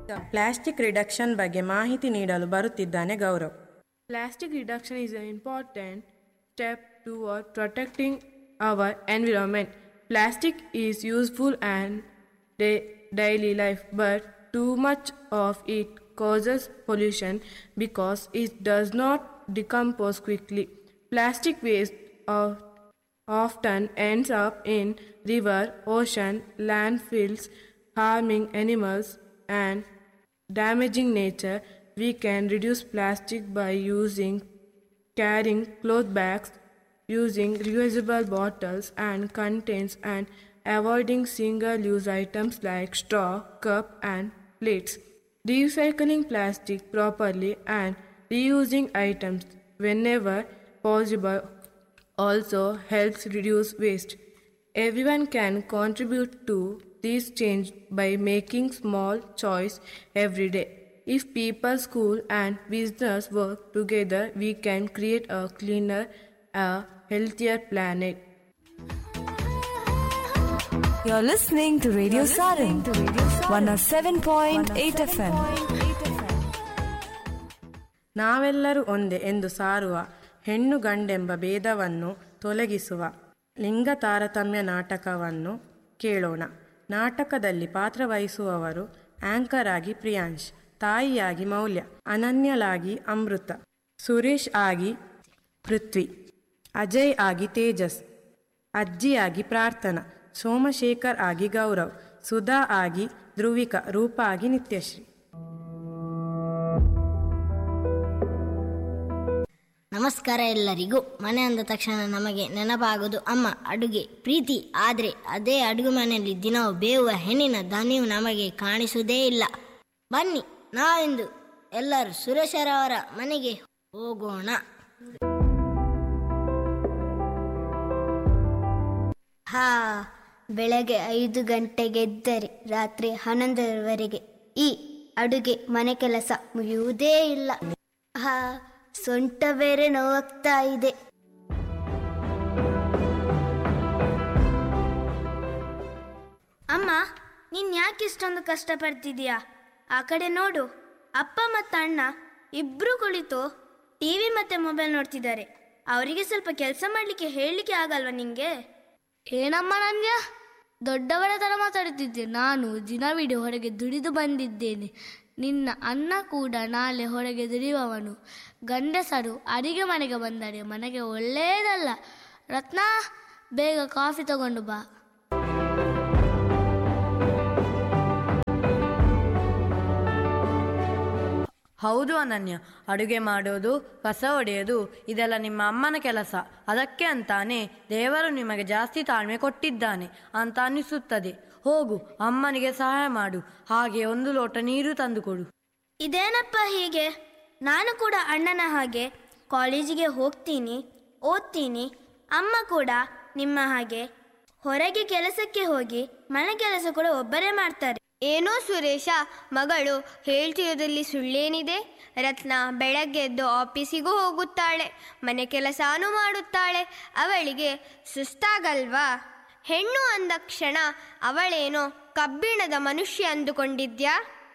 Plastic reduction ಬಗ್ಗೆ ಮಾಹಿತಿ ನೀಡಲು ಬರುತ್ತಿದ್ದಾನೆ Gaurav Plastic reduction is an important step toward protecting our environment. Plastic is useful and da- daily life, but too much of it causes pollution because it does not decompose quickly. Plastic waste of, often ends up in river, ocean, landfills, harming animals and damaging nature. We can reduce plastic by using carrying cloth bags, using reusable bottles and containers and avoiding single-use items like straw, cup and plates. Recycling plastic properly and reusing items whenever possible also helps reduce waste. Everyone can contribute to this change by making small choice every day. If people, school and business work together, we can create a cleaner, a healthier planet. You're listening to Radio Sarin, 107.8 FM. ನಾವೆಲ್ಲರೂ ಒಂದೇ ಎಂದು ಸಾರುವ ಹೆಣ್ಣು ಗಂಡೆಂಬ ಭೇದವನ್ನು ತೊಲಗಿಸುವ ಲಿಂಗ ತಾರತಮ್ಯ ನಾಟಕವನ್ನು ಕೇಳೋಣ ನಾಟಕದಲ್ಲಿ ಪಾತ್ರವಹಿಸುವವರು ಆಂಕರ್ ಆಗಿ ಪ್ರಿಯಾಂಶ್ ತಾಯಿಯಾಗಿ ಮೌಲ್ಯ ಅನನ್ಯಲಾಗಿ ಅಮೃತ ಸುರೇಶ್ ಆಗಿ ಪೃಥ್ವಿ ಅಜಯ್ ಆಗಿ ತೇಜಸ್ ಅಜ್ಜಿಯಾಗಿ ಪ್ರಾರ್ಥನಾ ಸೋಮಶೇಖರ್ ಆಗಿ ಗೌರವ್ ಸುಧಾ ಆಗಿ ಧ್ರುವಿಕಾ ರೂಪ ಆಗಿ ನಿತ್ಯಶ್ರೀ ನಮಸ್ಕಾರ ಎಲ್ಲರಿಗೂ ಮನೆ ಅಂದ ತಕ್ಷಣ ನಮಗೆ ನೆನಪಾಗೋದು ಅಮ್ಮ ಅಡುಗೆ ಪ್ರೀತಿ ಆದರೆ ಅದೇ ಅಡುಗೆ ಮನೆಯಲ್ಲಿ ದಿನವೂ ಬೇಯುವ ಹೆಣ್ಣಿನ ದನಿಯು ನಮಗೆ ಕಾಣಿಸುವುದೇ ಇಲ್ಲ ಬನ್ನಿ ನಾವಿಂದು ಎಲ್ಲರೂ ಸುರೇಶರವರ ಮನೆಗೆ ಹೋಗೋಣ ಹಾ ಬೆಳಗ್ಗೆ ಐದು ಗಂಟೆಗೆ ಎದ್ದರೆ ರಾತ್ರಿ ಹನ್ನೊಂದರವರೆಗೆ ಈ ಅಡುಗೆ ಮನೆ ಕೆಲಸ ಮುಗಿಯುವುದೇ ಇಲ್ಲ ಹಾ ಸೊಂಟ ಬೇರೆ ನೋವಾಗ್ತಾ ಇದೆ ಅಮ್ಮ ನೀನ್ ಯಾಕೆ ಇಷ್ಟೊಂದು ಕಷ್ಟಪಡ್ತಿದೀಯಾ ಆ ಕಡೆ ನೋಡು ಅಪ್ಪ ಮತ್ತು ಅಣ್ಣ ಇಬ್ರು ಕುಳಿತು ಟಿವಿ ಮತ್ತೆ ಮೊಬೈಲ್ ನೋಡ್ತಿದ್ದಾರೆ ಅವರಿಗೆ ಸ್ವಲ್ಪ ಕೆಲಸ ಮಾಡ್ಲಿಕ್ಕೆ ಹೇಳಲಿಕ್ಕೆ ಆಗಲ್ವಾ ನಿಂಗೆ ಏನಮ್ಮ ನಂದ್ಯ ದೊಡ್ಡವರ ಥರ ಮಾತಾಡುತ್ತಿದ್ದೆ ನಾನು ದಿನವಿಡೀ ಹೊರಗೆ ದುಡಿದು ಬಂದಿದ್ದೇನೆ ನಿನ್ನ ಅನ್ನ ಕೂಡ ನಾಳೆ ಹೊರಗೆ ದುಡಿಯುವವನು ಗಂಡಸರು ಅಡಿಗೆ ಮನೆಗೆ ಬಂದರೆ ಮನೆಗೆ ಒಳ್ಳೆಯದಲ್ಲ ರತ್ನ ಬೇಗ ಕಾಫಿ ತಗೊಂಡು ಬಾ ಹೌದು ಅನನ್ಯ ಅಡುಗೆ ಮಾಡೋದು ಕಸ ಹೊಡೆಯೋದು ಇದೆಲ್ಲ ನಿಮ್ಮ ಅಮ್ಮನ ಕೆಲಸ ಅದಕ್ಕೆ ಅಂತಾನೆ ದೇವರು ನಿಮಗೆ ಜಾಸ್ತಿ ತಾಳ್ಮೆ ಕೊಟ್ಟಿದ್ದಾನೆ ಅಂತ ಅನಿಸುತ್ತದೆ ಹೋಗು ಅಮ್ಮನಿಗೆ ಸಹಾಯ ಮಾಡು ಹಾಗೆ ಒಂದು ಲೋಟ ನೀರು ತಂದುಕೊಡು ಇದೇನಪ್ಪ ಹೀಗೆ ನಾನು ಕೂಡ ಅಣ್ಣನ ಹಾಗೆ ಕಾಲೇಜಿಗೆ ಹೋಗ್ತೀನಿ ಓದ್ತೀನಿ ಅಮ್ಮ ಕೂಡ ನಿಮ್ಮ ಹಾಗೆ ಹೊರಗೆ ಕೆಲಸಕ್ಕೆ ಹೋಗಿ ಮನೆ ಕೆಲಸ ಕೂಡ ಒಬ್ಬರೇ ಮಾಡ್ತಾರೆ ಏನೋ ಸುರೇಶ ಮಗಳು ಹೇಳ್ತಿರೋದ್ರಲ್ಲಿ ಸುಳ್ಳೇನಿದೆ ರತ್ನ ಬೆಳಗ್ಗೆ ಎದ್ದು ಆಫೀಸಿಗೂ ಹೋಗುತ್ತಾಳೆ ಮನೆ ಕೆಲಸನೂ ಮಾಡುತ್ತಾಳೆ ಅವಳಿಗೆ ಸುಸ್ತಾಗಲ್ವಾ ಹೆಣ್ಣು ಅಂದ ಕ್ಷಣ ಅವಳೇನೋ ಕಬ್ಬಿಣದ ಮನುಷ್ಯ ಅಂದುಕೊಂಡಿದ್ಯಾ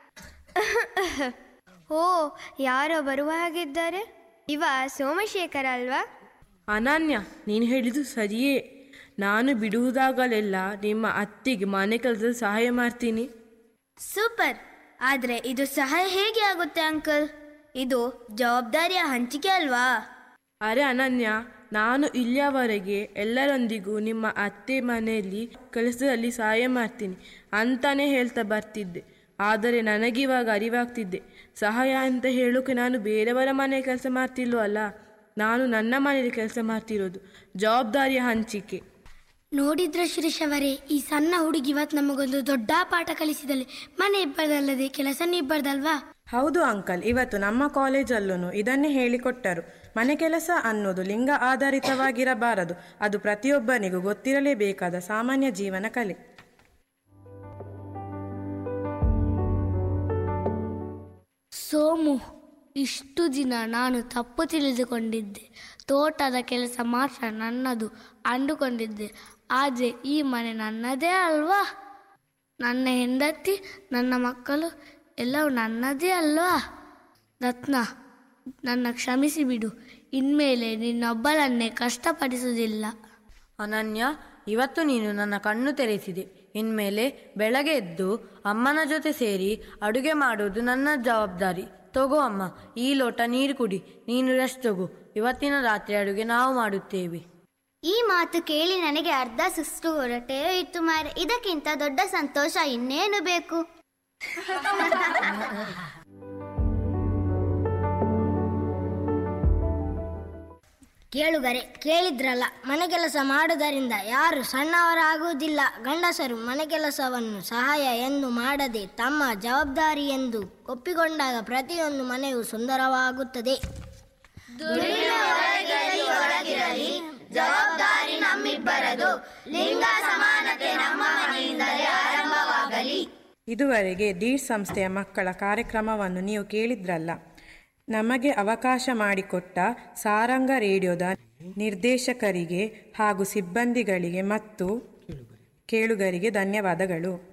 ಓ ಯಾರೋ ಬರುವ ಹಾಗಿದ್ದಾರೆ ಇವ ಸೋಮಶೇಖರ ಅಲ್ವಾ ಅನನ್ಯ ನೀನು ಹೇಳಿದ್ದು ಸರಿಯೇ ನಾನು ಬಿಡುವುದಾಗಲೆಲ್ಲ ನಿಮ್ಮ ಅತ್ತಿಗೆ ಮನೆ ಕೆಲಸದಲ್ಲಿ ಸಹಾಯ ಮಾಡ್ತೀನಿ ಸೂಪರ್ ಆದ್ರೆ ಇದು ಸಹಾಯ ಹೇಗೆ ಆಗುತ್ತೆ ಅಂಕಲ್ ಇದು ಜವಾಬ್ದಾರಿಯ ಹಂಚಿಕೆ ಅಲ್ವಾ ಅರೆ ಅನನ್ಯ ನಾನು ಇಲ್ಲಿಯವರೆಗೆ ಎಲ್ಲರೊಂದಿಗೂ ನಿಮ್ಮ ಅತ್ತೆ ಮನೆಯಲ್ಲಿ ಕೆಲಸದಲ್ಲಿ ಸಹಾಯ ಮಾಡ್ತೀನಿ ಅಂತಾನೆ ಹೇಳ್ತಾ ಬರ್ತಿದ್ದೆ ಆದರೆ ನನಗಿವಾಗ ಅರಿವಾಗ್ತಿದ್ದೆ ಸಹಾಯ ಅಂತ ಹೇಳೋಕೆ ನಾನು ಬೇರೆಯವರ ಮನೆ ಕೆಲಸ ಮಾಡ್ತಿಲ್ವೋ ಅಲ್ಲ ನಾನು ನನ್ನ ಮನೆಯಲ್ಲಿ ಕೆಲಸ ಮಾಡ್ತಿರೋದು ಜವಾಬ್ದಾರಿಯ ಹಂಚಿಕೆ ನೋಡಿದ್ರ ಶಿರೀಶ್ ಅವರೇ ಈ ಸಣ್ಣ ಹುಡುಗಿ ಇವತ್ತು ನಮಗೊಂದು ದೊಡ್ಡ ಪಾಠ ಕಲಿಸಿದಲ್ಲಿ ಮನೆ ಇಬ್ಬರದಲ್ಲದೆ ಕೆಲಸನೂ ಇಬ್ಬರದಲ್ವಾ ಹೌದು ಅಂಕಲ್ ಇವತ್ತು ನಮ್ಮ ಕಾಲೇಜಲ್ಲೂ ಇದನ್ನೇ ಹೇಳಿಕೊಟ್ಟರು ಮನೆ ಕೆಲಸ ಅನ್ನೋದು ಲಿಂಗ ಆಧಾರಿತವಾಗಿರಬಾರದು ಅದು ಪ್ರತಿಯೊಬ್ಬನಿಗೂ ಗೊತ್ತಿರಲೇಬೇಕಾದ ಸಾಮಾನ್ಯ ಜೀವನ ಕಲೆ ಸೋಮು ಇಷ್ಟು ದಿನ ನಾನು ತಪ್ಪು ತಿಳಿದುಕೊಂಡಿದ್ದೆ ತೋಟದ ಕೆಲಸ ಮಾತ್ರ ನನ್ನದು ಅಂದುಕೊಂಡಿದ್ದೆ ಆದರೆ ಈ ಮನೆ ನನ್ನದೇ ಅಲ್ವಾ ನನ್ನ ಹೆಂಡತಿ ನನ್ನ ಮಕ್ಕಳು ಎಲ್ಲವೂ ನನ್ನದೇ ಅಲ್ವಾ ರತ್ನ ನನ್ನ ಕ್ಷಮಿಸಿ ಬಿಡು ಇನ್ಮೇಲೆ ನಿನ್ನೊಬ್ಬಳನ್ನೇ ಕಷ್ಟಪಡಿಸುವುದಿಲ್ಲ ಅನನ್ಯ ಇವತ್ತು ನೀನು ನನ್ನ ಕಣ್ಣು ತೆರೆಸಿದೆ ಇನ್ಮೇಲೆ ಬೆಳಗ್ಗೆ ಎದ್ದು ಅಮ್ಮನ ಜೊತೆ ಸೇರಿ ಅಡುಗೆ ಮಾಡುವುದು ನನ್ನ ಜವಾಬ್ದಾರಿ ತಗೋ ಅಮ್ಮ ಈ ಲೋಟ ನೀರು ಕುಡಿ ನೀನು ರೆಸ್ಟ್ ತಗೋ ಇವತ್ತಿನ ರಾತ್ರಿ ಅಡುಗೆ ನಾವು ಮಾಡುತ್ತೇವೆ ಈ ಮಾತು ಕೇಳಿ ನನಗೆ ಅರ್ಧ ಸುಸ್ತು ಹೊರಟೇ ಇತ್ತು ಮಾರೆ ಇದಕ್ಕಿಂತ ದೊಡ್ಡ ಸಂತೋಷ ಇನ್ನೇನು ಬೇಕು ಕೇಳುಗರೆ ಕೇಳಿದ್ರಲ್ಲ ಮನೆ ಕೆಲಸ ಮಾಡುವುದರಿಂದ ಯಾರು ಸಣ್ಣವರಾಗುವುದಿಲ್ಲ ಗಂಡಸರು ಮನೆ ಕೆಲಸವನ್ನು ಸಹಾಯ ಎಂದು ಮಾಡದೆ ತಮ್ಮ ಜವಾಬ್ದಾರಿ ಎಂದು ಒಪ್ಪಿಕೊಂಡಾಗ ಪ್ರತಿಯೊಂದು ಮನೆಯು ಸುಂದರವಾಗುತ್ತದೆ ಜವಾಬ್ದಾರಿ ನಮ್ಮಿಬ್ಬರದು ಲಿಂಗ ಸಮಾನತೆ ನಮ್ಮ ಮನೆಯಿಂದಲೇ ಆರಂಭವಾಗಲಿ ಇದುವರೆಗೆ ಡೀಡ್ ಸಂಸ್ಥೆಯ ಮಕ್ಕಳ ಕಾರ್ಯಕ್ರಮವನ್ನು ನೀವು ಕೇಳಿದ್ರಲ್ಲ ನಮಗೆ ಅವಕಾಶ ಮಾಡಿಕೊಟ್ಟ ಸಾರಂಗ ರೇಡಿಯೋದ ನಿರ್ದೇಶಕರಿಗೆ ಹಾಗೂ ಸಿಬ್ಬಂದಿಗಳಿಗೆ ಮತ್ತು ಕೇಳುಗರಿಗೆ ಧನ್ಯವಾದಗಳು